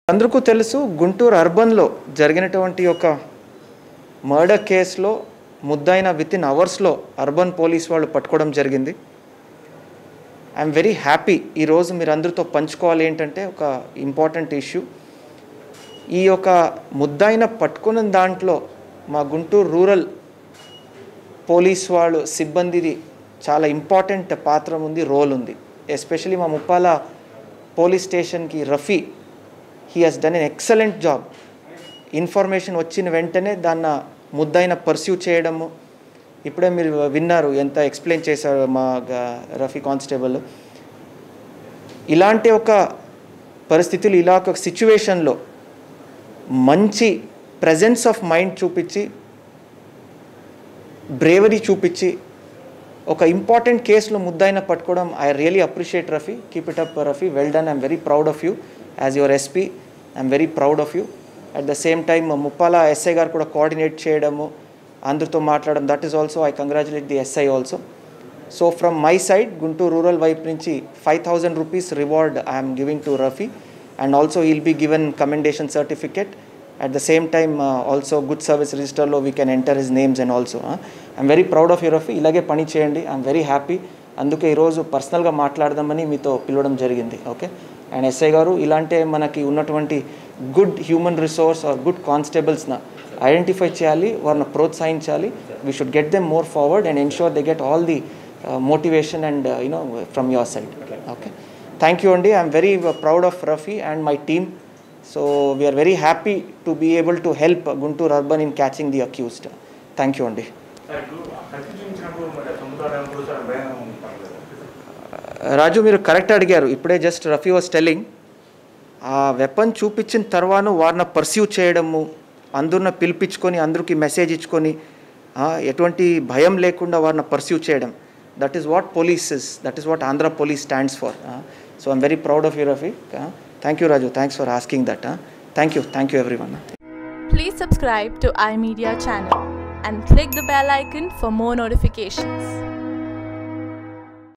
అందరికీ తెలుసు గుంటూరు అర్బన్లో జరిగినటువంటి ఒక మర్డర్ కేసులో ముద్దైన విత్ ఇన్ అవర్స్లో అర్బన్ పోలీస్ వాళ్ళు పట్టుకోవడం జరిగింది ఐఎమ్ వెరీ హ్యాపీ ఈరోజు మీరు అందరితో పంచుకోవాలి ఏంటంటే ఒక ఇంపార్టెంట్ ఇష్యూ ఈ యొక్క ముద్దైన పట్టుకున్న దాంట్లో మా గుంటూరు రూరల్ పోలీస్ వాళ్ళు సిబ్బందిది చాలా ఇంపార్టెంట్ పాత్ర ఉంది రోల్ ఉంది ఎస్పెషలీ మా ముప్పాల పోలీస్ స్టేషన్కి Rafi he has done an excellent job information వచ్చిన వెంటనే దాన్ని ముద్దైన పర్స్యూ చేయడము ఇప్పుడే మీరు విన్నారు ఎంత ఎక్స్ప్లెయిన్ చేశారు మా గ- రఫీ కానిస్టేబుల్ ఇలాంటి ఒక పరిస్థితులు ఇలా ఒక సిచ్యువేషన్లో మంచి ప్రజెన్స్ ఆఫ్ మైండ్ చూపించి బ్రేవరీ చూపించి ఒక ఇంపార్టెంట్ కేసులో ముద్దైన పట్టుకోవడం I really appreciate Rafi keep it up Rafi well done I'm very proud of you as your SP I'm very proud of you at the same time Muppala SI garu కూడా coordinate చేయడము అందరితో మాట్లాడడం that is also I congratulate the SI also so from my side Guntur rural వైపు నుంచి five thousand rupees reward I'm giving to Rafi and also will be given commendation certificate at the same time also good service రిజిస్టర్లో we can enter his names and also I'm very proud of you Rafi ఇలాగే పని చేయండి I'm very happy అందుకే ఈరోజు పర్సనల్గా మాట్లాడదామని మీతో పిలవడం జరిగింది ఓకే అండ్ ఎస్ఐ గారు ఇలాంటి మనకి ఉన్నటువంటి good human resource are good కానిస్టేబుల్స్న ఐడెంటిఫై చేయాలి వారిని ప్రోత్సహించాలి we should get them more forward and ensure they get all the motivation and you know from your side okay thank you అండి I'm very proud of Rafi and my team so we are very happy to be able to help Guntur urban in catching the accused thank you అండి sir ఇప్పుడు కత్తి చూపించినప్పుడు మరి చంపుతాడని sir భయం ఉంటాను కదా రాజు మీరు కరెక్ట్ అడిగారు ఇప్పుడే జస్ట్ రఫీ వాస్ టెల్లింగ్ ఆ వెపన్ చూపించిన తర్వాత వారిని పర్సీవ్ చేయడము అందరిని పిలిపించుకొని అందరికి మెసేజ్ ఇచ్చుకొని ఆ, ఎటువంటి భయం లేకుండా వారిని పర్సీవ్ చేయడం that is what police is that is what Andhra police stands for so I'm very proud of you Rafi thank you Raju thanks for asking that thank you thank you everyone Please subscribe to iMedia channel and click the bell icon for more notifications.